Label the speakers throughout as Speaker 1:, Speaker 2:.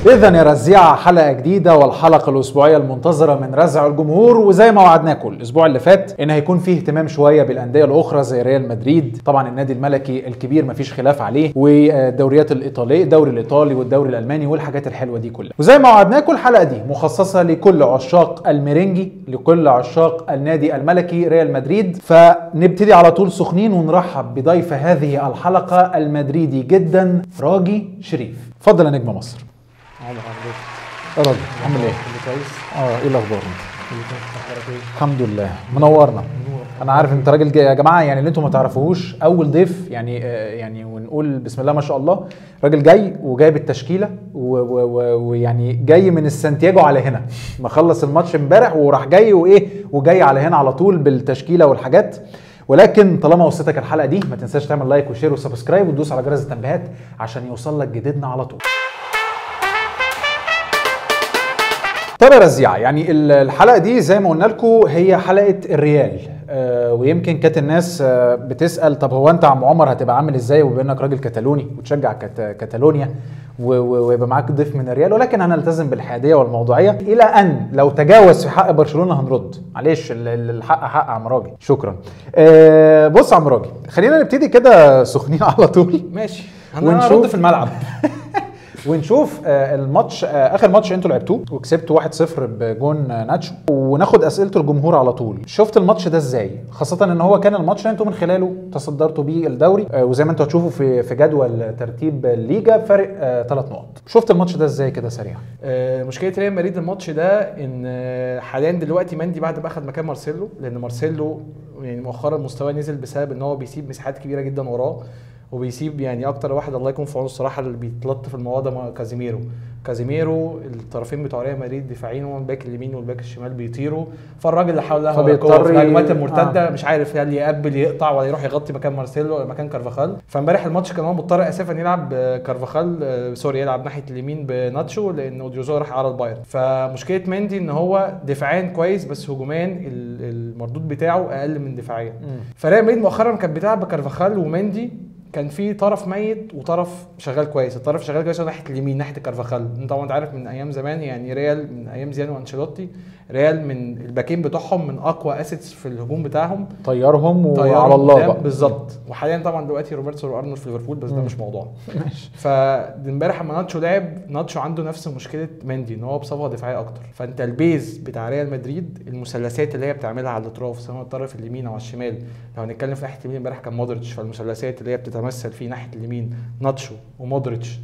Speaker 1: اذا يا رزيعه حلقه جديده والحلقه الاسبوعيه المنتظره من رزع الجمهور وزي ما وعدناكم الاسبوع اللي فات ان هيكون فيه اهتمام شويه بالانديه الاخرى زي ريال مدريد طبعا النادي الملكي الكبير مفيش خلاف عليه والدوريات الايطاليه الدوري الايطالي والدوري الالماني والحاجات الحلوه دي كلها وزي ما وعدناكم الحلقه دي مخصصه لكل عشاق الميرينجي لكل عشاق النادي الملكي ريال مدريد فنبتدي على طول سخنين ونرحب بضيف هذه الحلقه المدريدي جدا راجي شريف اتفضل يا نجم مصر
Speaker 2: عمر حضرتك
Speaker 1: يا راجل عامل ايه؟
Speaker 2: كله كويس
Speaker 1: اه ايه الاخبار انت؟
Speaker 2: كله كويس اخبارك ايه؟
Speaker 1: الحمد لله منورنا انا عارف انت راجل جاي يا جماعه يعني اللي انتم ما تعرفوهوش اول ضيف يعني آه، يعني ونقول بسم الله ما شاء الله راجل جاي وجايب التشكيله و- و- و- ويعني جاي من السانتياجو على هنا مخلص الماتش امبارح وراح جاي وايه وجاي على هنا على طول بالتشكيله والحاجات ولكن طالما وصلتك الحلقه دي ما تنساش تعمل لايك وشير وسبسكرايب وتدوس على جرس التنبيهات عشان يوصل لك جديدنا على طول طب يا رزيعة يعني ال- الحلقة دي زي ما قلنا لكم هي حلقة الريال آه ويمكن كانت الناس آه بتسأل طب هو انت يا عم عمر هتبقى عامل ازاي وبما انك راجل كتالوني وتشجع كت- كاتالونيا و- و- ويبقى معاك ضيف من الريال ولكن هنلتزم بالحيادية والموضوعية إلى أن لو تجاوز في حق برشلونة هنرد معلش ال- ال- الحق حق يا عم راجل شكرا آه بص يا عم راجل خلينا نبتدي كده سخنين على طول
Speaker 2: ماشي
Speaker 1: ونشوف-
Speaker 2: ونشوف في الملعب
Speaker 1: ونشوف آه، الماتش آه، اخر ماتش انتوا لعبتوه وكسبتوا 1-0 بجون آه، ناتشو وناخد اسئله الجمهور على طول شفت الماتش ده ازاي خاصه ان هو كان الماتش اللي انتوا من خلاله تصدرتوا بيه الدوري آه، وزي ما انتوا هتشوفوا في في جدول ترتيب الليجا فرق ثلاث نقط شفت الماتش ده ازاي كده سريع
Speaker 2: آه، مشكله ريال مدريد الماتش ده ان آه، حاليا دلوقتي مندي بعد ما اخذ مكان مارسيلو لان مارسيلو يعني مؤخرا مستواه نزل بسبب ان هو بيسيب مساحات كبيره جدا وراه وبيسيب يعني اكتر واحد الله يكون في عونه الصراحه اللي بيتلط في الموضوع ده مع كازيميرو كازيميرو الطرفين بتوع ريال مدريد دفاعين هو الباك اليمين والباك الشمال بيطيروا فالراجل اللي حاول له
Speaker 1: فبيضطر
Speaker 2: في
Speaker 1: ي-
Speaker 2: الهجمات المرتده
Speaker 1: آه.
Speaker 2: مش عارف هل يقبل يقطع ولا يروح يغطي مكان مارسيلو ولا مكان كارفاخال فامبارح الماتش كان هو مضطر اساسا يلعب كارفاخال آه، سوري يلعب ناحيه اليمين بناتشو لان اوديوزو راح على البايرن فمشكله مندي ان هو دفاعيا كويس بس هجوميا ال- المردود بتاعه اقل من دفاعيا فريال مدريد مؤخرا كانت بتلعب بكارفاخال ومندي كان في طرف ميت وطرف شغال كويس الطرف شغال كويس هو ناحيه اليمين ناحيه كارفاخال انت طبعا انت عارف من ايام زمان يعني ريال من ايام زيان وانشيلوتي ريال من الباكين بتوعهم من اقوى اسيتس في الهجوم بتاعهم
Speaker 1: طيرهم
Speaker 2: طيارة
Speaker 1: وعلى الله
Speaker 2: قدام
Speaker 1: بقى
Speaker 2: بالظبط وحاليا طبعا دلوقتي روبرتسون وارنولد في ليفربول بس ده
Speaker 1: مم.
Speaker 2: مش موضوع
Speaker 1: ماشي
Speaker 2: فامبارح لما ناتشو لعب ناتشو عنده نفس مشكله مندي ان هو بصفه دفاعيه اكتر فانت البيز بتاع ريال مدريد المثلثات اللي هي بتعملها على الاطراف سواء الطرف اليمين او على الشمال لو هنتكلم في ناحيه اليمين امبارح كان مودريتش فالمثلثات اللي هي بتتمثل في ناحيه اليمين ناتشو ومودريتش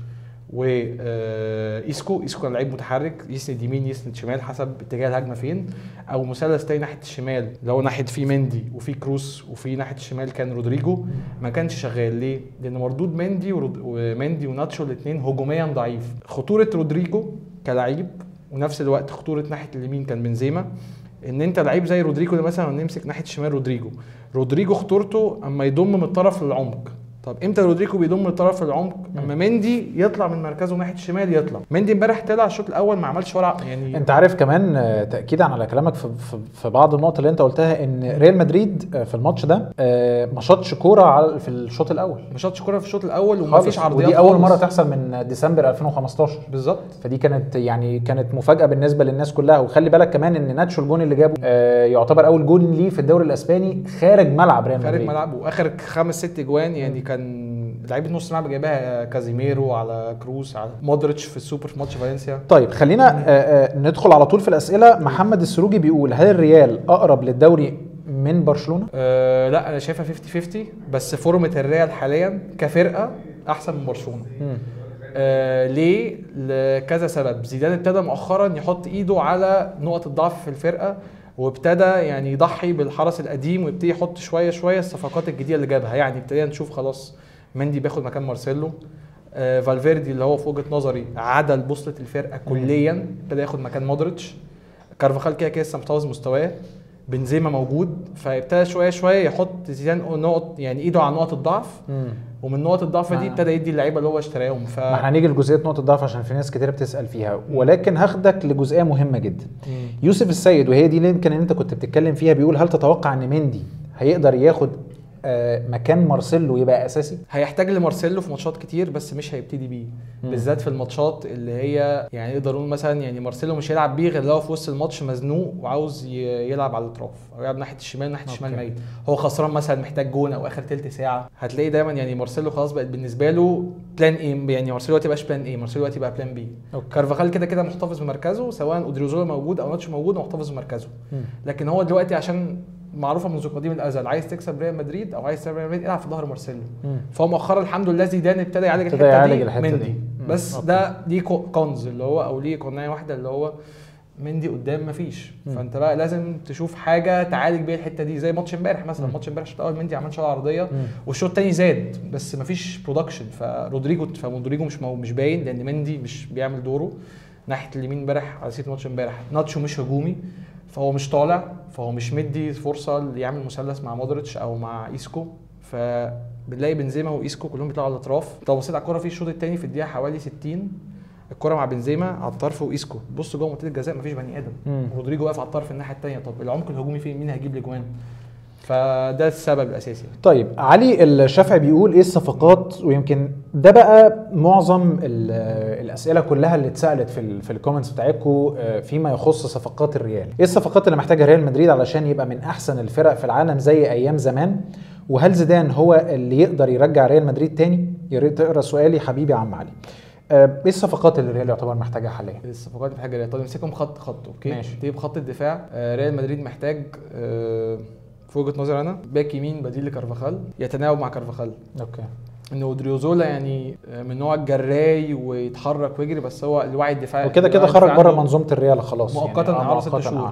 Speaker 2: وايسكو ايسكو كان لعيب متحرك يسند يمين يسند شمال حسب اتجاه الهجمه فين او مثلث تاني ناحيه الشمال اللي هو ناحيه في مندي وفي كروس وفي ناحيه الشمال كان رودريجو ما كانش شغال ليه؟ لان مردود مندي ورود- ومندي وناتشو الاثنين هجوميا ضعيف خطوره رودريجو كلاعب ونفس الوقت خطوره ناحيه اليمين كان بنزيما ان انت لعيب زي رودريجو ده مثلا نمسك ناحيه الشمال رودريجو رودريجو خطورته اما يضم من الطرف للعمق طب امتى رودريجو بيضم من الطرف للعمق اما مندي يطلع من مركزه ناحيه الشمال يطلع مندي امبارح طلع الشوط الاول ما عملش ولا يعني
Speaker 1: انت عارف كمان آه، تاكيدا على كلامك في, في, في بعض النقط اللي انت قلتها ان ريال مدريد آه، في الماتش ده آه، ما شاطش كوره على- في الشوط الاول
Speaker 2: ما شاطش كوره في الشوط الاول وما
Speaker 1: خالص.
Speaker 2: فيش عرضيات
Speaker 1: ودي اول
Speaker 2: خالص.
Speaker 1: مره تحصل من ديسمبر 2015
Speaker 2: بالظبط
Speaker 1: فدي كانت يعني كانت مفاجاه بالنسبه للناس كلها وخلي بالك كمان ان ناتشو الجون اللي جابه آه، يعتبر اول جون ليه في الدوري الاسباني خارج ملعب ريال
Speaker 2: خارج
Speaker 1: مدريد
Speaker 2: ملعب واخر خمس ست جوان يعني كان لعيبه نص الملعب جايبها كازيميرو على كروس على مودريتش في السوبر في ماتش فالنسيا
Speaker 1: طيب خلينا آه، آه، ندخل على طول في الاسئله محمد السروجي بيقول هل الريال اقرب للدوري من برشلونه
Speaker 2: أه لا انا شايفها 50 50 بس فورمه الريال حاليا كفرقه احسن من برشلونه آه ليه؟ لكذا سبب زيدان ابتدى مؤخرا يحط ايده على نقط الضعف في الفرقه وابتدى يعني يضحي بالحرس القديم ويبتدي يحط شويه شويه الصفقات الجديده اللي جابها يعني ابتدينا نشوف خلاص مندي بياخد مكان مارسيلو آه فالفيردي اللي هو في وجهه نظري عدل بوصله الفرقه كليا ابتدى ياخد مكان مودريتش كارفاخال كده كده لسه محتفظ مستواه بنزيما موجود فابتدى شويه شويه يحط زيدان نقط يعني ايده على نقط الضعف ومن نقط الضعف دي
Speaker 1: ما-
Speaker 2: ابتدى يدي اللعيبه اللي هو اشتراهم ف
Speaker 1: ما احنا هنيجي لجزئيه نقطه الضعف عشان في ناس كتير بتسال فيها ولكن هاخدك لجزئيه مهمه جدا يوسف السيد وهي دي اللي يمكن انت كنت بتتكلم فيها بيقول هل تتوقع ان مندي هيقدر ياخد آه، مكان مارسيلو يبقى اساسي
Speaker 2: هيحتاج لمارسيلو في ماتشات كتير بس مش هيبتدي بيه
Speaker 1: مم.
Speaker 2: بالذات في الماتشات اللي هي يعني نقدر نقول مثلا يعني مارسيلو مش هيلعب بيه غير لو في وسط الماتش مزنوق وعاوز ي- يلعب على الاطراف او يلعب ناحيه الشمال ناحيه الشمال
Speaker 1: أوكي.
Speaker 2: ميت هو خسران مثلا محتاج جون او اخر تلت ساعه هتلاقي دايما يعني مارسيلو خلاص بقت بالنسبه له بلان ايه يعني مارسيلو دلوقتي بقاش بلان ايه مارسيلو دلوقتي بقى بلان بي
Speaker 1: أوكي.
Speaker 2: كارفاخال كده كده محتفظ بمركزه سواء اودريوزولا موجود او ناتشو موجود هو محتفظ بمركزه
Speaker 1: مم.
Speaker 2: لكن هو دلوقتي عشان معروفه منذ قديم الازل عايز تكسب ريال مدريد او عايز تكسب ريال مدريد العب في ظهر مارسيلو
Speaker 1: مم.
Speaker 2: فهو مؤخرا الحمد لله زيدان ابتدى يعالج
Speaker 1: ابتدى
Speaker 2: الحته
Speaker 1: يعالج
Speaker 2: دي
Speaker 1: الحتة
Speaker 2: مندي
Speaker 1: دي. مم.
Speaker 2: بس
Speaker 1: أوكي.
Speaker 2: ده ليه كو- كونز اللي هو او ليه قنايه واحده اللي هو مندي قدام مفيش
Speaker 1: مم.
Speaker 2: فانت بقى لازم تشوف حاجه تعالج بيها الحته دي زي ماتش امبارح مثلا
Speaker 1: مم.
Speaker 2: ماتش امبارح الشوط الاول مندي عمل شوط عرضيه
Speaker 1: مم.
Speaker 2: والشوط الثاني زاد بس مفيش برودكشن فرودريجو فرودريجو مش مو مش باين لان مندي مش بيعمل دوره ناحيه اليمين امبارح على سيره ماتش امبارح ناتشو مش هجومي فهو مش طالع فهو مش مدي فرصه يعمل مثلث مع مودريتش او مع ايسكو فبنلاقي بنزيما وايسكو كلهم بيطلعوا على الاطراف انت لو بصيت على الكوره في الشوط الثاني في الدقيقه حوالي 60 الكرة مع بنزيما على الطرف وايسكو بص جوه منطقه الجزاء مفيش بني ادم
Speaker 1: مم.
Speaker 2: رودريجو واقف على الطرف الناحيه الثانيه طب العمق الهجومي فين مين هيجيب الاجوان فده السبب الاساسي
Speaker 1: طيب علي الشافعي بيقول ايه الصفقات ويمكن ده بقى معظم ال- الاسئله كلها اللي اتسالت في ال في الكومنتس بتاعتكم فيما يخص صفقات الريال ايه الصفقات اللي محتاجها ريال مدريد علشان يبقى من احسن الفرق في العالم زي ايام زمان وهل زيدان هو اللي يقدر يرجع ريال مدريد تاني يا ريت تقرا سؤالي حبيبي يا عم علي آه، ايه الصفقات اللي الريال يعتبر محتاجها حاليا
Speaker 2: الصفقات محتاجه ريال طب نمسكهم خط خط اوكي
Speaker 1: ماشي.
Speaker 2: نبتدي بخط الدفاع آه، ريال مدريد محتاج آه، في وجهه نظري انا باك يمين بديل لكارفاخال يتناوب مع كارفاخال
Speaker 1: اوكي
Speaker 2: ان اودريوزولا يعني آه، من نوع الجراي ويتحرك ويجري بس هو الوعي الدفاعي
Speaker 1: وكده كده
Speaker 2: الوعي
Speaker 1: خرج
Speaker 2: الدفاعي
Speaker 1: بره
Speaker 2: عنده
Speaker 1: منظومه الريال خلاص
Speaker 2: مؤقتا
Speaker 1: آه،
Speaker 2: اعاره ست
Speaker 1: مؤقتاً،
Speaker 2: شهور
Speaker 1: آه.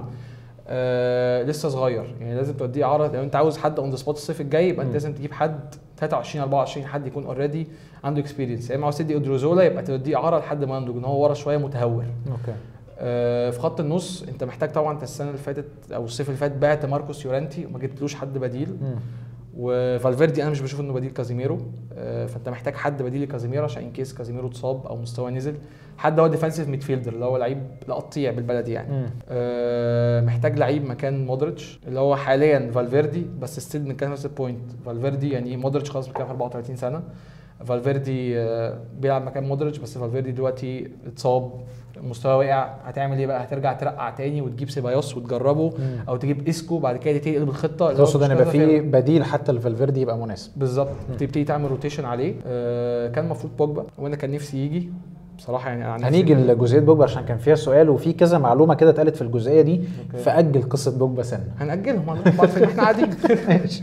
Speaker 2: آه لسه صغير يعني لازم توديه اعاره لو انت عاوز حد اون ذا سبوت الصيف الجاي يبقى
Speaker 1: مم.
Speaker 2: انت لازم تجيب حد 23 24 حد يكون اوريدي عنده اكسبيرينس يا اما عاوز تدي اودريوزولا يبقى توديه اعاره لحد ما ينضج ان هو ورا شويه متهور
Speaker 1: اوكي
Speaker 2: آه، في خط النص انت محتاج طبعا انت السنه اللي فاتت او الصيف اللي فات بعت ماركوس يورانتي وما جبتلوش حد بديل
Speaker 1: مم.
Speaker 2: وفالفيردي انا مش بشوف انه بديل كازيميرو آه، فانت محتاج حد بديل لكازيميرو عشان ان كيس كازيميرو اتصاب او مستواه نزل حد هو ديفensive ميدفيلدر اللي هو لعيب لقطيع بالبلدي يعني
Speaker 1: مم.
Speaker 2: آه، محتاج لعيب مكان مودريتش اللي هو حاليا فالفيردي بس ستيل بنتكلم نفس البوينت فالفيردي يعني مودريتش خلاص بيتكلم في 34 سنه فالفيردي آه، بيلعب مكان مودريتش بس فالفيردي دلوقتي اتصاب مستواه وقع هتعمل ايه بقى هترجع ترقع تاني وتجيب سيبايوس وتجربه
Speaker 1: مم.
Speaker 2: او تجيب اسكو بعد كده تقلب الخطه اللي هو
Speaker 1: تقصد
Speaker 2: مش
Speaker 1: ان يبقى
Speaker 2: نازل
Speaker 1: في
Speaker 2: فيها.
Speaker 1: بديل حتى لفالفيردي يبقى مناسب
Speaker 2: بالظبط تبتدي تعمل روتيشن عليه آه كان المفروض بوجبا وانا كان نفسي يجي بصراحه يعني أنا عن نفسي-
Speaker 1: هنيجي لجزئيه بوجبا عشان كان فيها سؤال وفي كذا معلومه كده اتقالت في الجزئيه دي
Speaker 2: أوكي.
Speaker 1: فاجل قصه بوجبا سنه
Speaker 2: هنأجلهم هنروح بعد فين احنا قاعدين
Speaker 1: ماشي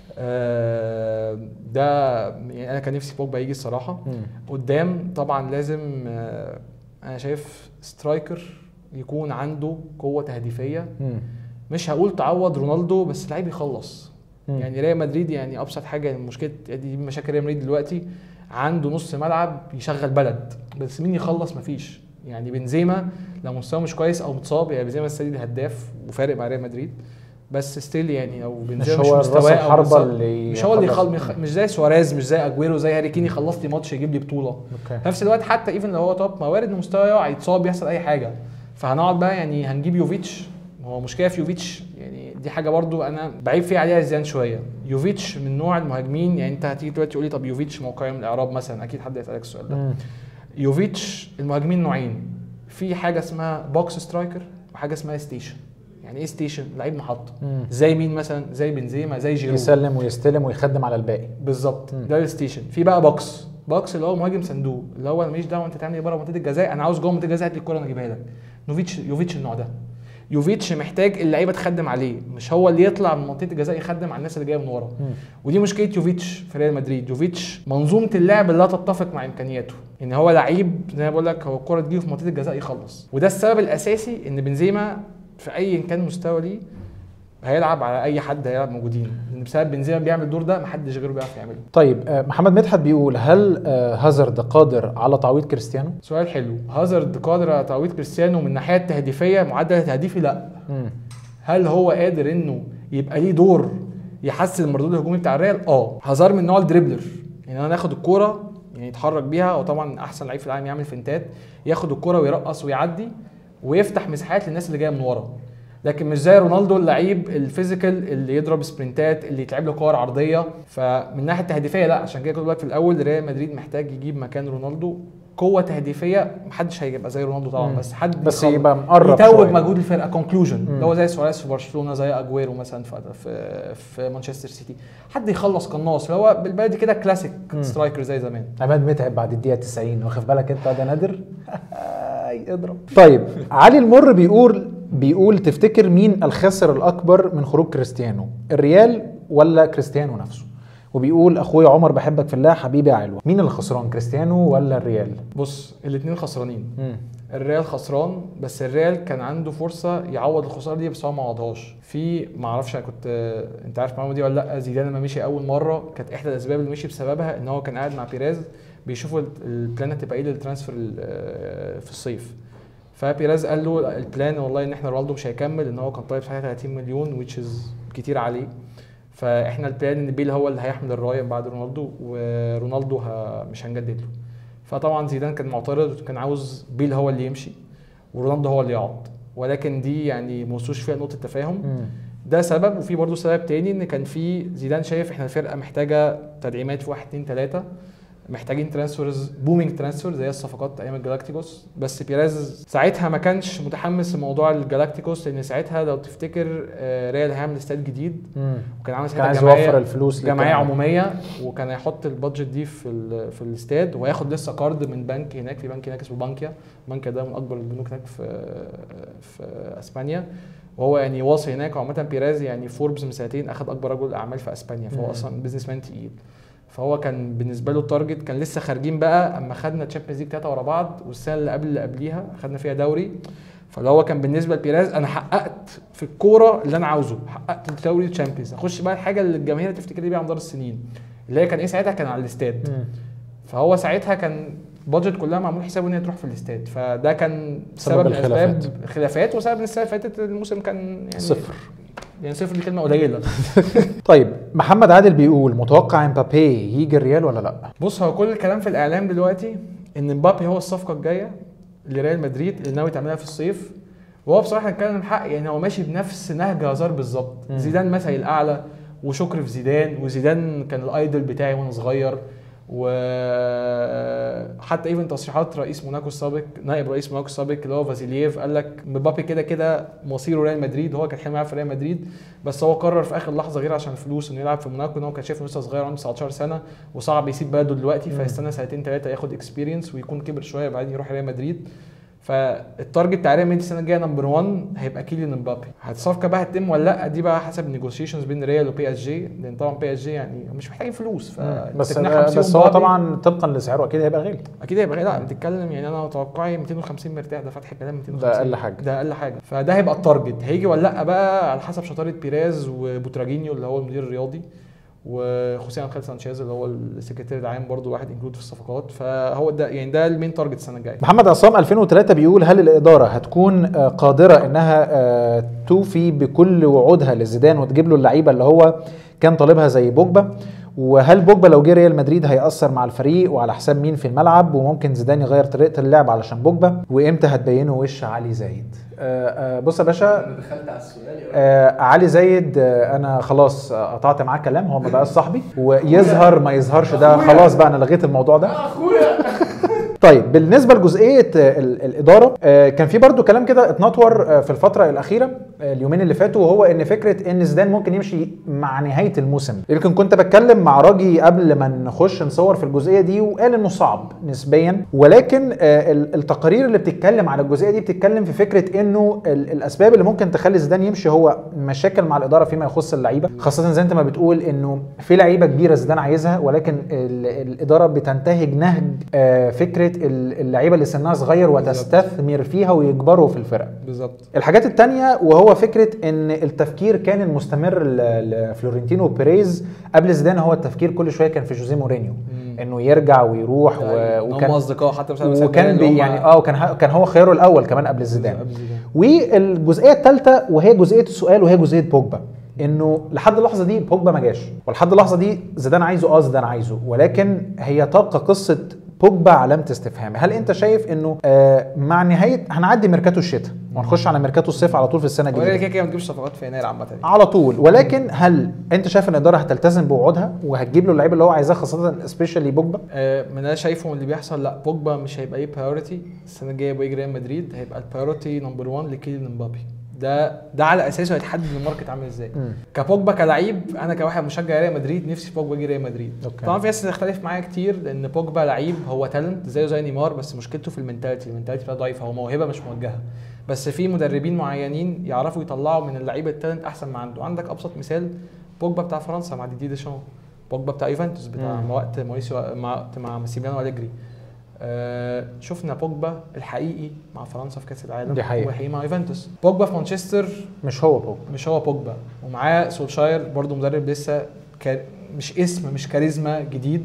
Speaker 2: آه، ده يعني انا كان نفسي بوجبا يجي الصراحه قدام طبعا لازم آه، انا شايف سترايكر يكون عنده قوه تهديفيه
Speaker 1: مم.
Speaker 2: مش هقول تعوض رونالدو بس لعيب يخلص
Speaker 1: مم.
Speaker 2: يعني ريال مدريد يعني ابسط حاجه يعني مشكله دي مشاكل ريال مدريد دلوقتي عنده نص ملعب يشغل بلد بس مين يخلص مفيش يعني بنزيما لو مستواه مش كويس او متصاب يعني بنزيما السنه دي هداف وفارق مع ريال مدريد بس ستيل يعني او
Speaker 1: مش
Speaker 2: بنزيما مش,
Speaker 1: هو
Speaker 2: مستواه
Speaker 1: راس
Speaker 2: أو
Speaker 1: الحربه
Speaker 2: مستواه-
Speaker 1: اللي
Speaker 2: مش هو اللي
Speaker 1: يخلص.
Speaker 2: يخل... مخ- مش زي سواريز مش زي اجويرو زي هاري كين يخلص لي ماتش يجيب لي بطوله
Speaker 1: اوكي
Speaker 2: في نفس الوقت حتى ايفن لو هو توب ما وارد ان مستواه يقع يتصاب يحصل اي حاجه فهنقعد بقى يعني هنجيب يوفيتش هو مشكله في يوفيتش يعني دي حاجه برضو انا بعيب فيها عليها زيان شويه يوفيتش من نوع المهاجمين يعني انت هتيجي دلوقتي تقول لي طب يوفيتش موقعه من الاعراب مثلا اكيد حد يسالك السؤال ده
Speaker 1: مم.
Speaker 2: يوفيتش المهاجمين نوعين في حاجه اسمها بوكس سترايكر وحاجه اسمها ستيشن يعني ايه ستيشن لعيب محطه
Speaker 1: مم.
Speaker 2: زي مين مثلا زي بنزيما زي جيرو
Speaker 1: يسلم ويستلم ويخدم على الباقي
Speaker 2: بالظبط
Speaker 1: مم.
Speaker 2: ده الستيشن في بقى بوكس بوكس اللي هو مهاجم صندوق اللي هو انا ماليش دعوه انت تعمل ايه بره منطقه الجزاء انا عاوز جوه منطقه الجزاء هات لي الكوره انا اجيبها لك نوفيتش يوفيتش النوع ده يوفيتش محتاج اللعيبه تخدم عليه مش هو اللي يطلع من منطقه الجزاء يخدم على الناس اللي جايه من ورا
Speaker 1: مم.
Speaker 2: ودي مشكله يوفيتش في ريال مدريد يوفيتش منظومه اللعب لا تتفق مع امكانياته ان هو لعيب زي ما بقول لك هو الكوره تجيله في منطقه الجزاء يخلص وده السبب الاساسي ان بنزيما في اي كان مستوى ليه هيلعب على اي حد هيلعب موجودين لان بسبب بنزيما بيعمل الدور ده محدش غيره بيعرف يعمله
Speaker 1: طيب آه، محمد مدحت بيقول هل آه، هازارد قادر على تعويض كريستيانو؟
Speaker 2: سؤال حلو هازارد قادر على تعويض كريستيانو من الناحيه التهديفيه معدل التهديفي لا
Speaker 1: مم.
Speaker 2: هل هو قادر انه يبقى ليه دور يحسن المردود الهجومي بتاع الريال اه هازار من نوع الدريبلر يعني انا ناخد الكوره يعني يتحرك بيها وطبعا احسن لعيب في العالم يعمل فنتات ياخد الكوره ويرقص ويعدي ويفتح مساحات للناس اللي جايه من ورا لكن مش زي رونالدو اللعيب الفيزيكال اللي يضرب سبرنتات اللي يتلعب له كور عرضيه فمن ناحيه التهديفيه لا عشان كده كنت بقول لك في الاول ريال مدريد محتاج يجيب مكان رونالدو قوه تهديفيه محدش هيبقى زي رونالدو طبعا
Speaker 1: مم.
Speaker 2: بس حد
Speaker 1: بس
Speaker 2: يخل-
Speaker 1: يبقى مقرب
Speaker 2: يتوج
Speaker 1: شوية.
Speaker 2: مجهود الفرقه كونكلوجن
Speaker 1: مم.
Speaker 2: اللي هو زي سواريز في برشلونه زي اجويرو مثلا في في, في مانشستر سيتي حد يخلص قناص اللي هو بالبلدي كده كلاسيك
Speaker 1: مم.
Speaker 2: سترايكر زي زمان
Speaker 1: عماد متعب بعد الدقيقه 90 واخد بالك انت ده نادر اضرب طيب علي المر بيقول بيقول تفتكر مين الخاسر الاكبر من خروج كريستيانو الريال ولا كريستيانو نفسه وبيقول اخويا عمر بحبك في الله حبيبي يا علوة مين اللي خسران كريستيانو ولا الريال
Speaker 2: بص الاثنين خسرانين
Speaker 1: مم.
Speaker 2: الريال خسران بس الريال كان عنده فرصه يعوض الخساره دي بس هو ما عوضهاش في ما اعرفش انا كنت انت عارف المعلومه دي ولا لا زيدان لما مشي اول مره كانت احدى الاسباب اللي مشي بسببها ان هو كان قاعد مع بيريز بيشوفوا البلان هتبقى ايه للترانسفير ال- في الصيف فبيريز قال له البلان والله ان احنا رونالدو مش هيكمل ان هو كان طالب حاجه 30 مليون which is كتير عليه فاحنا البلان ان بيل هو اللي هيحمل الرايه بعد رونالدو ورونالدو ه... مش هنجدد له فطبعا زيدان كان معترض وكان عاوز بيل هو اللي يمشي ورونالدو هو اللي يقعد ولكن دي يعني ما وصلوش فيها نقطه تفاهم
Speaker 1: مم.
Speaker 2: ده سبب وفي برضه سبب تاني ان كان في زيدان شايف احنا الفرقه محتاجه تدعيمات في واحد اتنين تلاته محتاجين ترانسفيرز بومينج ترانسفير زي الصفقات ايام الجلاكتيكوس بس بيريز ساعتها ما كانش متحمس لموضوع الجلاكتيكوس لان ساعتها لو تفتكر آه، ريال هيعمل استاد جديد
Speaker 1: مم.
Speaker 2: وكان عامل
Speaker 1: كان
Speaker 2: ساعتها
Speaker 1: عايز
Speaker 2: جمعيه
Speaker 1: يوفر الفلوس
Speaker 2: جمعيه
Speaker 1: للكلام ده.
Speaker 2: عموميه وكان هيحط البادجت دي في ال في الاستاد وهياخد لسه كارد من بنك هناك في بنك هناك اسمه بانكيا بانكيا ده من اكبر البنوك هناك في في اسبانيا وهو يعني واصل هناك وعامه بيريز يعني فوربس من سنتين اخذ اكبر رجل اعمال في اسبانيا
Speaker 1: مم.
Speaker 2: فهو اصلا بزنس مان تقيل فهو كان بالنسبه له التارجت كان لسه خارجين بقى اما خدنا تشامبيونز ليج ثلاثه ورا بعض والسنه اللي قبل اللي قبليها خدنا فيها دوري فاللي هو كان بالنسبه لبيريز انا حققت في الكوره اللي انا عاوزه حققت الدوري الشامبيونز اخش بقى الحاجه اللي الجماهير تفتكر بيها على مدار السنين اللي هي كان ايه ساعتها كان على الاستاد
Speaker 1: مم.
Speaker 2: فهو ساعتها كان بادجت كلها معمول حسابه ان هي تروح في الاستاد فده كان
Speaker 1: سبب
Speaker 2: سبب من
Speaker 1: الخلافات.
Speaker 2: اسباب خلافات وسبب ان السنه اللي فاتت الموسم كان يعني
Speaker 1: صفر
Speaker 2: يعني صفر دي كلمه قليله
Speaker 1: طيب محمد عادل بيقول متوقع امبابي يجي الريال ولا لا
Speaker 2: بص هو كل الكلام في الاعلام دلوقتي ان مبابي هو الصفقه الجايه لريال مدريد اللي ناوي تعملها في الصيف وهو بصراحه نتكلم حق يعني هو ماشي بنفس نهج هازار بالظبط
Speaker 1: مم.
Speaker 2: زيدان مثلي الاعلى وشكر في زيدان وزيدان كان الايدل بتاعي وانا صغير وحتى ايفن تصريحات رئيس موناكو السابق نائب رئيس موناكو السابق اللي هو فازيلييف قال لك مبابي كده كده مصيره ريال مدريد هو كان حلم يلعب في ريال مدريد بس هو قرر في اخر لحظه غير عشان الفلوس انه يلعب في موناكو ان هو كان شايف إنه لسه صغير عنده 19 سنه وصعب يسيب بلده دلوقتي
Speaker 1: مم.
Speaker 2: فيستنى سنتين ثلاثه ياخد اكسبيرينس ويكون كبر شويه بعدين يروح ريال مدريد فالتارجت بتاع ريال مدريد السنه الجايه نمبر 1 هيبقى كيليان امبابي الصفقه بقى هتتم ولا لا دي بقى حسب النيجوشيشنز بين ريال وبي اس جي لان طبعا بي اس جي يعني مش محتاجين فلوس ف
Speaker 1: بس
Speaker 2: تقنعهم
Speaker 1: بس
Speaker 2: سيبهم
Speaker 1: هو
Speaker 2: مبابي.
Speaker 1: طبعا طبقا لسعره اكيد هيبقى غالي
Speaker 2: اكيد هيبقى غالي لا بتتكلم يعني انا توقعي 250 مرتاح ده فتح كلام 250
Speaker 1: ده أقل حاجة.
Speaker 2: ده اقل حاجه فده هيبقى التارجت هيجي ولا لا بقى على حسب شطاره بيريز وبوتراجينيو اللي هو المدير الرياضي وخوسيه انخيل سانشيز اللي هو السكرتير العام برضو واحد انكلود في الصفقات فهو ده يعني ده المين تارجت السنه الجايه
Speaker 1: محمد عصام 2003 بيقول هل الإدارة هتكون آه، قادرة إنها آه، توفي بكل وعودها لزيدان وتجيب له اللعيبة اللي هو كان طالبها زي بوجبا وهل بوجبا لو جه ريال مدريد هيأثر مع الفريق وعلى حساب مين في الملعب وممكن زيدان يغير طريقة اللعب علشان بوجبا وإمتى هتبينوا وش علي زايد آه، آه، بص يا باشا
Speaker 3: انا دخلت على السؤال
Speaker 1: آه علي زايد آه انا خلاص آه، قطعت معاه كلام هو ما بقاش صاحبي ويظهر ما يظهرش ده خلاص بقى انا لغيت الموضوع ده
Speaker 3: اخويا
Speaker 1: طيب بالنسبه لجزئيه آه، ال- الاداره آه، كان في برضو كلام كده اتنطور آه، في الفتره الاخيره آه، اليومين اللي فاتوا وهو ان فكره ان زيدان ممكن يمشي مع نهايه الموسم يمكن كنت بتكلم مع راجي قبل ما نخش نصور في الجزئيه دي وقال انه صعب نسبيا ولكن آه، ال- التقارير اللي بتتكلم على الجزئيه دي بتتكلم في فكره انه ال- الاسباب اللي ممكن تخلي زيدان يمشي هو مشاكل مع الاداره فيما يخص اللعيبه خاصه زي انت ما بتقول انه في لعيبه كبيره زيدان عايزها ولكن ال- الاداره بتنتهج نهج آه، فكره ال- اللعيبه اللي سنها صغير وتستثمر فيها ويكبروا في الفرق
Speaker 2: بالظبط
Speaker 1: الحاجات التانية وهو فكرة ان التفكير كان المستمر ل- لفلورنتينو بيريز قبل زيدان هو التفكير كل شوية كان في جوزيه مورينيو انه يرجع ويروح و...
Speaker 2: وكان
Speaker 1: وكان
Speaker 2: اصدقاء حتى مثلا
Speaker 1: وكان بي يعني اه وكان ه- كان هو خياره الاول كمان قبل زيدان والجزئيه الثالثه وهي جزئيه السؤال وهي جزئيه بوجبا انه لحد اللحظه دي بوجبا ما جاش ولحد اللحظه دي زيدان عايزه اه زيدان عايزه ولكن هي تبقى قصه بوجبا علامه استفهام هل انت شايف انه آه مع نهايه هنعدي ميركاتو الشتاء وهنخش على ميركاتو الصيف على طول في السنه
Speaker 2: هو كده
Speaker 1: الجديده
Speaker 2: كده كده ما تجيبش صفقات في يناير عامه يعني.
Speaker 1: على طول ولكن هل انت شايف ان الاداره هتلتزم بوعودها وهتجيب له اللعيبه اللي هو عايزاه خاصه سبيشالي بوجبا
Speaker 2: آه، من اللي انا شايفه من اللي بيحصل لا بوجبا مش هيبقى ليه بايورتي السنه الجايه يبقى يجي ريال مدريد هيبقى البايورتي نمبر 1 لكيليان امبابي ده ده على اساسه هيتحدد الماركت عامل ازاي
Speaker 1: مم.
Speaker 2: كبوجبا كلعيب انا كواحد مشجع ريال مدريد نفسي بوجبا يجي ريال مدريد
Speaker 1: أوكي.
Speaker 2: طبعا في ناس تختلف معايا كتير لان بوجبا لعيب هو تالنت زيه زي نيمار بس مشكلته في المنتاليتي المنتاليتي بتاعته ضعيفه هو موهبه مش موجهه بس في مدربين معينين يعرفوا يطلعوا من اللعيب التالنت احسن ما عنده عندك ابسط مثال بوجبا بتاع فرنسا مع ديدي ديشان بوجبا بتاع يوفنتوس بتاع
Speaker 1: مم.
Speaker 2: وقت موريسيو مع وقت مع ماسيميانو أليجري آه شفنا بوجبا الحقيقي مع فرنسا في كاس العالم
Speaker 1: دي حقيقة.
Speaker 2: والحقيقي مع يوفنتوس بوجبا في مانشستر
Speaker 1: مش هو بوجبا
Speaker 2: مش هو بوجبا ومعاه سولشاير برضو مدرب لسه كا مش اسم مش كاريزما جديد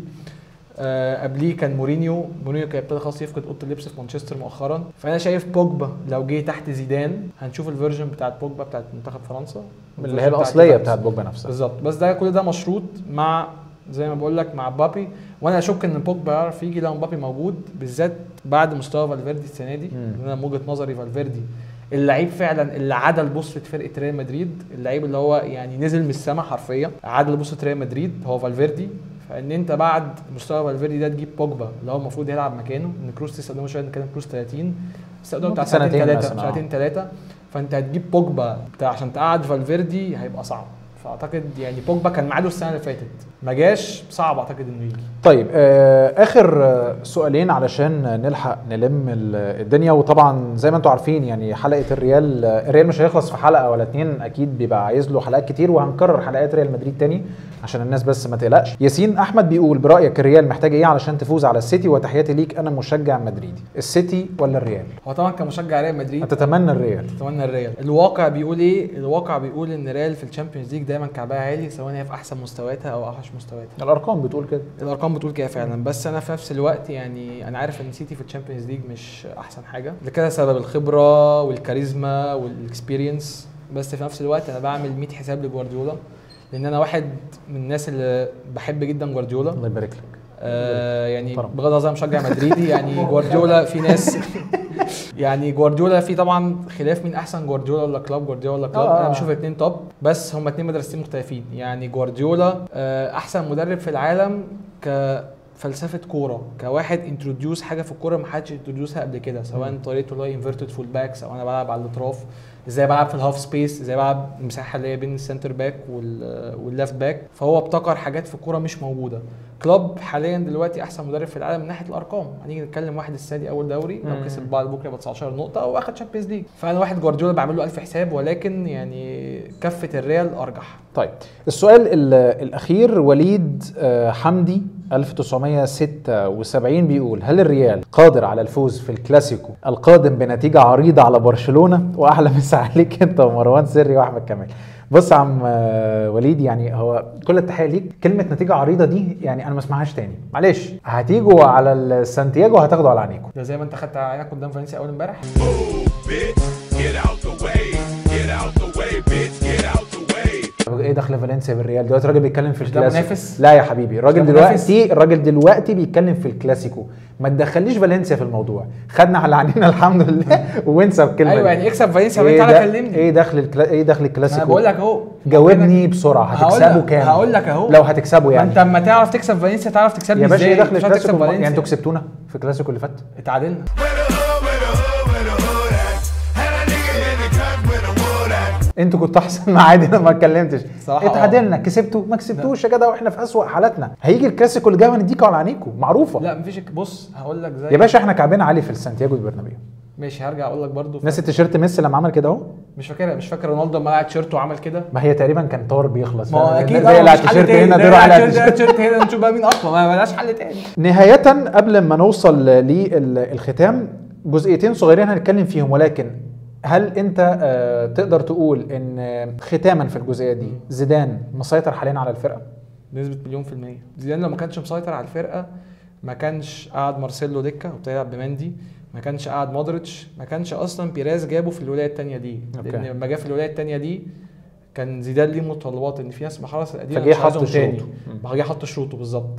Speaker 2: آه قبليه كان مورينيو مورينيو كان ابتدى خلاص يفقد اوضه اللبس في مانشستر مؤخرا فانا شايف بوجبا لو جه تحت زيدان هنشوف الفيرجن بتاعت بوجبا بتاعت منتخب فرنسا
Speaker 1: اللي هي
Speaker 2: والفيرجن
Speaker 1: الاصليه
Speaker 2: يوفنتوس.
Speaker 1: بتاعت بوجبا نفسها
Speaker 2: بالظبط بس ده كل ده مشروط مع زي ما بقول لك مع مبابي وانا اشك ان بوجبا يعرف يجي لو مبابي موجود بالذات بعد مستوى فالفيردي السنه دي
Speaker 1: مم.
Speaker 2: لان انا من وجهه نظري فالفيردي اللعيب فعلا اللي عدل بوصله فرقه ريال مدريد اللعيب اللي هو يعني نزل من السماء حرفيا عدل بوصله ريال مدريد هو فالفيردي فان انت بعد مستوى فالفيردي ده تجيب بوجبا اللي هو المفروض يلعب مكانه ان كروس لسه قدامه شويه نتكلم كروس 30 بس قدامه بتاع
Speaker 1: ممكن
Speaker 2: سنتين
Speaker 1: سنتين
Speaker 2: ثلاثه
Speaker 1: مثلاً، آه.
Speaker 2: سنتين ثلاثه فانت هتجيب بوجبا بتاع عشان تقعد فالفيردي هيبقى صعب فاعتقد يعني بوجبا كان ميعاده السنه اللي فاتت ما جاش صعب اعتقد انه يجي
Speaker 1: طيب آه اخر آه، سؤالين علشان نلحق نلم ال- الدنيا وطبعا زي ما انتم عارفين يعني حلقه الريال آه، الريال مش هيخلص في حلقه ولا اتنين اكيد بيبقى عايز له حلقات كتير وهنكرر حلقات ريال مدريد تاني عشان الناس بس ما تقلقش ياسين احمد بيقول برايك الريال محتاج ايه علشان تفوز على السيتي وتحياتي ليك انا مشجع مدريدي السيتي ولا الريال
Speaker 2: هو طبعا كمشجع ريال مدريد
Speaker 1: هتتمنى الريال
Speaker 2: اتمنى الريال الواقع بيقول ايه الواقع بيقول ان ريال في الشامبيونز ليج دايما كعبها عالي سواء هي في احسن مستوياتها او اوحش مستوياتها
Speaker 1: الارقام بتقول كده
Speaker 2: الارقام بتقول كده فعلا بس انا في نفس الوقت يعني انا عارف ان سيتي في الشامبيونز ليج مش احسن حاجه لكده سبب الخبره والكاريزما والاكسبيرينس بس في نفس الوقت انا بعمل 100 حساب لجوارديولا لان انا واحد من الناس اللي بحب جدا جوارديولا
Speaker 1: الله يبارك لك
Speaker 2: آه يعني
Speaker 1: محترم.
Speaker 2: بغض النظر أنا مشجع مدريدي يعني جوارديولا في ناس يعني جوارديولا في طبعا خلاف مين احسن جوارديولا ولا كلوب جوارديولا ولا كلوب
Speaker 1: آه.
Speaker 2: انا بشوف الاثنين توب بس هم اثنين مدرستين مختلفين يعني جوارديولا آه احسن مدرب في العالم كفلسفه كوره كواحد انتروديوس حاجه في الكوره ما حدش انتروديوسها قبل كده سواء طريقته اللي هو انفيرتد فول باك سواء انا بلعب على الاطراف ازاي بلعب في الهاف سبيس ازاي بلعب المساحه اللي هي بين السنتر باك وال- والليفت باك فهو ابتكر حاجات في الكوره مش موجوده كلوب حاليا دلوقتي احسن مدرب في العالم من ناحيه الارقام هنيجي نتكلم واحد السنه دي اول دوري لو
Speaker 1: مم.
Speaker 2: كسب بعد بكره يبقى 19 نقطه او اخد شامبيونز ليج فانا واحد جوارديولا بعمل له الف حساب ولكن يعني كفه الريال ارجح
Speaker 1: طيب السؤال ال- الاخير وليد آه، حمدي 1976 بيقول هل الريال قادر على الفوز في الكلاسيكو القادم بنتيجه عريضه على برشلونه واحلى مسا عليك انت ومروان سري واحمد كمال بص يا عم آه، وليد يعني هو كل التحيه ليك كلمه نتيجه عريضه دي يعني انا ما اسمعهاش تاني معلش هتيجوا على السانتياجو هتاخدوا على عينيكم
Speaker 2: ده زي ما انت خدت عينك قدام فالنسيا اول امبارح
Speaker 3: bitch. Get out the way. Get out the way, bitch. Get out the way.
Speaker 1: ايه دخل فالنسيا بالريال دلوقتي الراجل بيتكلم في
Speaker 2: ده
Speaker 1: الكلاسيكو
Speaker 2: منافس؟
Speaker 1: لا يا حبيبي الراجل
Speaker 2: ده منافس؟
Speaker 1: دلوقتي الراجل دلوقتي بيتكلم في الكلاسيكو ما تدخليش فالنسيا في الموضوع خدنا على عينينا الحمد لله وانسى الكلمه
Speaker 2: ايوه
Speaker 1: دي.
Speaker 2: يعني اكسب فالنسيا
Speaker 1: ايه
Speaker 2: تعالى
Speaker 1: ده-
Speaker 2: كلمني
Speaker 1: ايه دخل الكلا... ايه دخل
Speaker 2: انا
Speaker 1: الكلاسيكو
Speaker 2: بقول لك اهو
Speaker 1: جاوبني بسرعه
Speaker 2: هقول
Speaker 1: هتكسبوا
Speaker 2: لك-
Speaker 1: كام
Speaker 2: هقول لك اهو
Speaker 1: لو هتكسبوا
Speaker 2: ما
Speaker 1: يعني
Speaker 2: انت اما تعرف تكسب فالنسيا تعرف تكسبني
Speaker 1: يا باشا
Speaker 2: ازاي
Speaker 1: ايه دخل
Speaker 2: مش هتعرف تكسب
Speaker 1: الكلاسيكو يعني
Speaker 2: فالنسيا.
Speaker 1: انتوا كسبتونا في الكلاسيكو اللي فات
Speaker 2: اتعادلنا
Speaker 3: Where the hood, where the hood, where the hood at? Had a nigga in the cut where the wood at?
Speaker 1: انتوا كنتوا احسن ما عادي انا ما اتكلمتش
Speaker 2: صراحة اه.
Speaker 1: اتعادلنا كسبتوا ما كسبتوش يا جدع واحنا في اسوأ حالاتنا هيجي الكلاسيكو اللي جاي ونديكوا على عينيكم معروفه
Speaker 2: لا مفيش بص هقول لك زي
Speaker 1: يا باشا احنا كعبين عالي في السانتياجو البرنابيو
Speaker 2: ماشي هرجع اقول لك برضو
Speaker 1: ناس التيشيرت ميسي لما عمل كده اهو
Speaker 2: مش فاكر مش فاكر رونالدو لما قلع تيشيرت وعمل كده
Speaker 1: ما هي تقريبا كان طار بيخلص
Speaker 2: ما هو
Speaker 1: فاهم؟
Speaker 2: اكيد
Speaker 1: ده يقلع
Speaker 2: اه مش حل
Speaker 1: التيشيرت
Speaker 2: تاني
Speaker 1: هنا
Speaker 2: ده
Speaker 1: ده يروح
Speaker 2: يقلع
Speaker 1: على
Speaker 2: التيشيرت-
Speaker 1: التيشيرت
Speaker 2: التيشيرت هنا نشوف بقى مين اقوى ما ملهاش حل تاني
Speaker 1: نهاية قبل ما نوصل للختام جزئيتين صغيرين هنتكلم فيهم ولكن هل انت آه، تقدر تقول ان آه، ختاما في الجزئية دي زيدان مسيطر حاليا على الفرقة؟
Speaker 2: بنسبه مليون في الميه زيدان لو ما كانش مسيطر على الفرقه ما كانش قعد مارسيلو دكه وابتدى يلعب بمندي ما كانش قعد مودريتش ما كانش اصلا بيراز جابه في الولايه الثانيه دي
Speaker 1: أوكي.
Speaker 2: لان لما جه في الولايه الثانيه دي كان زيدان ليه متطلبات ان في ناس محرس القديمه
Speaker 1: فجه
Speaker 2: مش
Speaker 1: حط
Speaker 2: عايزهم تاني
Speaker 1: شروطه.
Speaker 2: ما جه حط شروطه بالظبط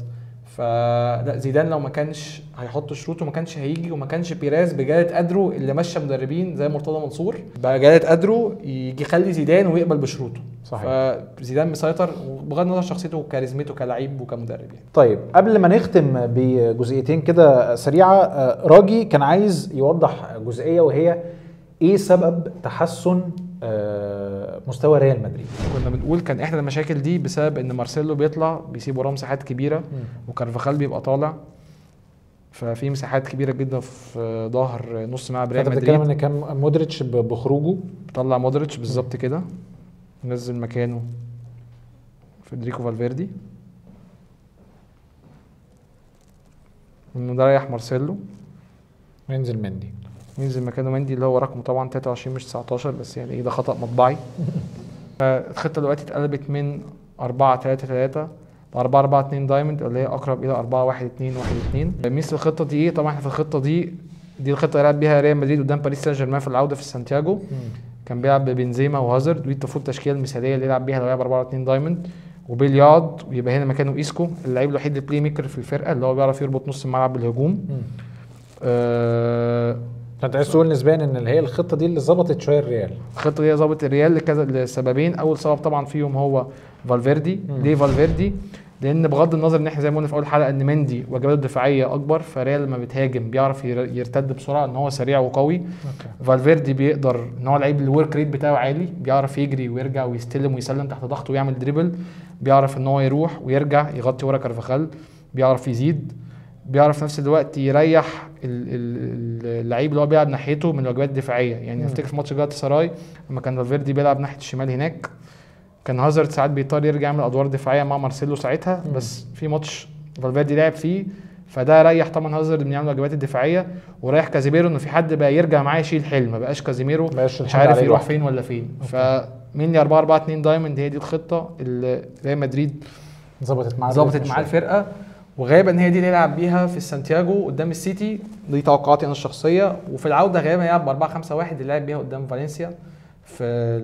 Speaker 2: فلا زيدان لو ما كانش هيحط شروطه ما كانش هيجي وما كانش بيراز بجلاله قدره اللي مشى مدربين زي مرتضى منصور بجلاله قدره يجي يخلي زيدان ويقبل بشروطه
Speaker 1: صحيح.
Speaker 2: فزيدان مسيطر وبغض النظر شخصيته وكاريزمته كلاعب وكمدرب يعني
Speaker 1: طيب قبل ما نختم بجزئيتين كده سريعه آه، راجي كان عايز يوضح جزئيه وهي ايه سبب تحسن آه، مستوى ريال مدريد
Speaker 2: كنا بنقول كان احدى المشاكل دي بسبب ان مارسيلو بيطلع بيسيب وراه مساحات كبيره وكارفاخال بيبقى طالع ففي مساحات كبيره جدا في ظهر نص ملعب ريال
Speaker 1: انت بتتكلم
Speaker 2: مدريد
Speaker 1: ان كان مودريتش ب- بخروجه
Speaker 2: طلع مودريتش بالظبط كده نزل مكانه فيدريكو فالفيردي انه ده ريح مارسيلو
Speaker 1: وينزل مندي
Speaker 2: ينزل مكانه مندي اللي هو رقمه طبعا 23 مش 19 بس يعني ايه ده خطأ مطبعي فالخطة دلوقتي اتقلبت من 4 3 3 ل 4 4 2 دايموند اللي هي اقرب الى 4 1 2 1 2 ميزة الخطة دي ايه طبعا احنا في الخطة دي دي الخطة اللي لعب بيها ريال مدريد قدام باريس سان جيرمان في العودة في سانتياغو كان بيلعب ببنزيما وهازارد ودي المفروض التشكيله المثاليه اللي يلعب بيها لو يلعب 4 2 دايموند وبيل يقعد ويبقى هنا مكانه ايسكو اللعيب الوحيد البلاي ميكر في الفرقه اللي هو بيعرف يربط نص الملعب بالهجوم آه
Speaker 1: فانت عايز تقول نسبيا ان اللي هي الخطه دي اللي ظبطت شويه الريال
Speaker 2: الخطه دي ظبط الريال لكذا لسببين اول سبب طبعا فيهم هو فالفيردي ليه فالفيردي لان بغض النظر ان احنا زي ما قلنا في اول حلقه ان مندي واجباته الدفاعيه اكبر فريال لما بتهاجم بيعرف ير- يرتد بسرعه ان هو سريع وقوي فالفيردي بيقدر ان هو لعيب الورك ريت بتاعه عالي بيعرف يجري ويرجع ويستلم ويسلم تحت ضغط ويعمل دريبل بيعرف ان هو يروح ويرجع يغطي ورا كارفاخال بيعرف يزيد بيعرف في نفس الوقت يريح ال- ال- اللعيب اللي هو بيلعب ناحيته من الواجبات الدفاعيه يعني افتكر في ماتش جالاتا سراي لما كان فالفيردي بيلعب ناحيه الشمال هناك كان هازارد ساعات بيضطر يرجع يعمل ادوار دفاعيه مع مارسيلو ساعتها بس في ماتش فالفيردي لعب فيه فده ريح طبعا هازارد من يعمل الواجبات الدفاعيه وريح كازيميرو انه في حد بقى يرجع معاه يشيل حلم ما بقاش كازيميرو
Speaker 1: بقاش
Speaker 2: مش
Speaker 1: الحمل
Speaker 2: عارف
Speaker 1: عليه
Speaker 2: يروح
Speaker 1: لوحده.
Speaker 2: فين ولا فين فمين لي 4 4 2 دايموند هي دي الخطه اللي ريال مدريد
Speaker 1: ظبطت معاه
Speaker 2: ظبطت
Speaker 1: الريتم
Speaker 2: معاه
Speaker 1: شوية.
Speaker 2: الفرقه وغالبا ان هي دي اللي يلعب بيها في سانتياغو قدام السيتي دي توقعاتي انا الشخصيه وفي العوده غالبا يلعب ب 4 5 1 اللي لعب بيها قدام فالنسيا في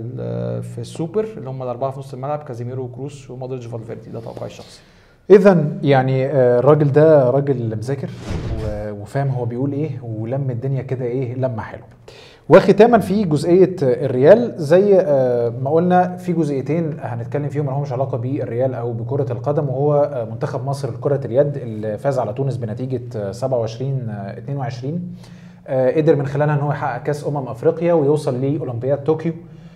Speaker 2: ال- في السوبر اللي هم الاربعه في نص الملعب كازيميرو وكروس ومودريتش وفالفيردي ده توقعي الشخصي
Speaker 1: اذا يعني آه، الراجل ده راجل مذاكر و- وفاهم هو بيقول ايه ولم الدنيا كده ايه لما حلو وختاما في جزئيه آه، الريال زي آه، ما قلنا في جزئيتين هنتكلم فيهم ما لهمش علاقه بالريال او بكره القدم وهو آه، منتخب مصر لكره اليد اللي فاز على تونس بنتيجه آه، 27 آه، 22 آه، قدر من خلالها ان هو يحقق كاس امم افريقيا ويوصل لاولمبياد طوكيو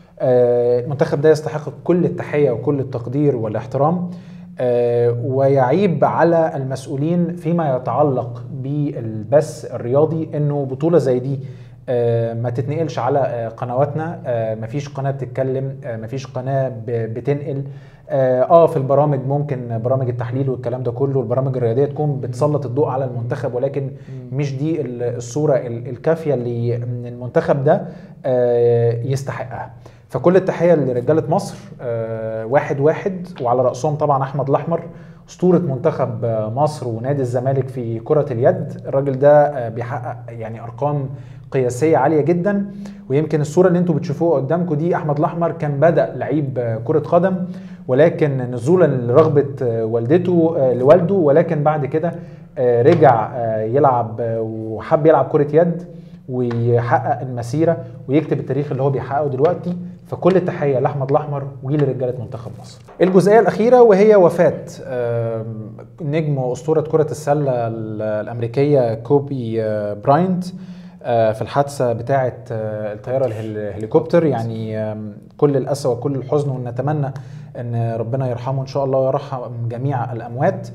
Speaker 1: آه، المنتخب ده يستحق كل التحيه وكل التقدير والاحترام آه، ويعيب على المسؤولين فيما يتعلق بالبث الرياضي انه بطوله زي دي آه، ما تتنقلش على آه، قنواتنا آه، مفيش قناه بتتكلم آه، مفيش قناه ب- بتنقل اه آه، في البرامج ممكن برامج التحليل والكلام ده كله البرامج الرياضيه تكون بتسلط الضوء على المنتخب ولكن مش دي ال- الصوره ال- الكافيه اللي من المنتخب ده آه، يستحقها فكل التحيه لرجاله مصر آه، واحد واحد وعلى راسهم طبعا احمد الاحمر اسطوره منتخب آه، مصر ونادي الزمالك في كره اليد الراجل ده آه، بيحقق يعني ارقام قياسيه عاليه جدا ويمكن الصوره اللي انتم بتشوفوها قدامكم دي احمد الاحمر كان بدا لعيب آه، كره قدم ولكن نزولا لرغبه آه، والدته آه، لوالده ولكن بعد كده آه، رجع آه، يلعب آه، وحب يلعب كره يد ويحقق المسيره ويكتب التاريخ اللي هو بيحققه دلوقتي فكل التحيه لاحمد الاحمر ولرجاله منتخب مصر. الجزئيه الاخيره وهي وفاه آم، نجم واسطوره كره السله ال- الامريكيه كوبي آه، براينت آه، في الحادثه بتاعه آه، الطياره الهل- الهليكوبتر يعني آم، كل الاسى وكل الحزن ونتمنى ان ربنا يرحمه ان شاء الله ويرحم جميع الاموات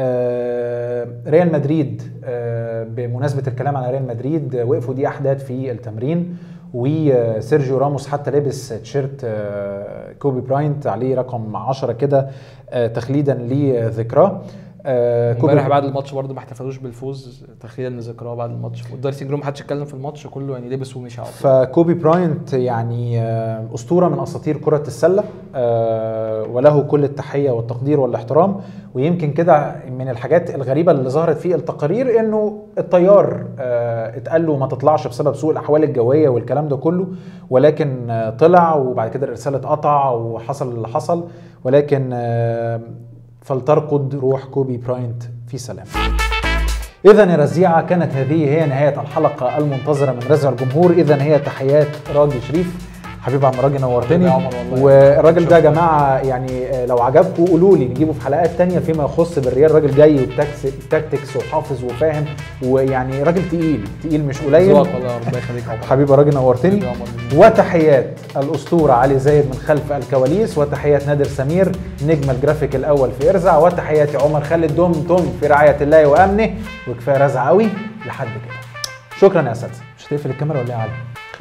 Speaker 1: آه، ريال مدريد آه، بمناسبه الكلام على ريال مدريد آه، وقفوا دي احداث في التمرين وسيرجيو راموس حتى لابس تيشيرت آه، كوبي براينت عليه رقم 10 كده آه، تخليدا لذكراه آه، كوبي
Speaker 2: امبارح بعد الماتش برضه ما احتفلوش بالفوز تخيلا لذكراه بعد الماتش والدرسنج روم محدش اتكلم في الماتش كله يعني لبس ومشي على طول
Speaker 1: فكوبي براينت يعني آه، اسطوره من اساطير كره السله آه، وله كل التحيه والتقدير والاحترام ويمكن كده من الحاجات الغريبه اللي ظهرت في التقارير انه الطيار آه، اتقال له ما تطلعش بسبب سوء الاحوال الجويه والكلام ده كله ولكن آه، طلع وبعد كده الارسال اتقطع وحصل اللي حصل ولكن آه، فلترقد روح كوبي براينت في سلام إذا يا رزيعة كانت هذه هي نهاية الحلقة المنتظرة من رزع الجمهور إذا هي تحيات راجي شريف حبيبي عم راجي نورتني
Speaker 2: يا عمر والله.
Speaker 1: والراجل ده يا جماعة يعني آه، لو عجبكم قولوا لي نجيبه في حلقات تانية فيما يخص بالريال راجل جاي وتاكتكس وحافظ وفاهم ويعني راجل تقيل تقيل مش قليل
Speaker 2: ذوقك والله ربنا يخليك يا عمر
Speaker 1: حبيبي يا راجل نورتني
Speaker 2: حبيبي يا عمر.
Speaker 1: وتحيات الاسطوره علي زايد من خلف الكواليس وتحيات نادر سمير نجم الجرافيك الاول في ارزع وتحياتي عمر خالد دمتم في رعايه الله وامنه وكفايه رزع قوي لحد كده شكرا يا اساتذه مش هتقفل الكاميرا ولا ايه يا علي؟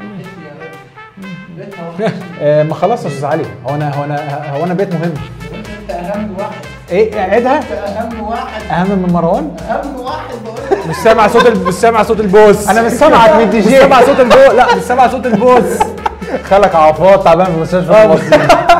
Speaker 1: آه ما خلاص يا استاذ علي هو انا هو انا هو انا بيت مهم
Speaker 4: انت اهم واحد
Speaker 1: ايه اعيدها
Speaker 4: انت اهم واحد
Speaker 1: اهم من مروان
Speaker 4: اهم واحد بقول لك
Speaker 2: مش سامع صوت ال- مش سامع صوت البوس
Speaker 1: انا مش سامعك من الدي
Speaker 2: مش
Speaker 1: جي
Speaker 2: سامع صوت البوس لا مش سامع صوت البوس
Speaker 1: خالك عفاط تعبان في مستشفى المصري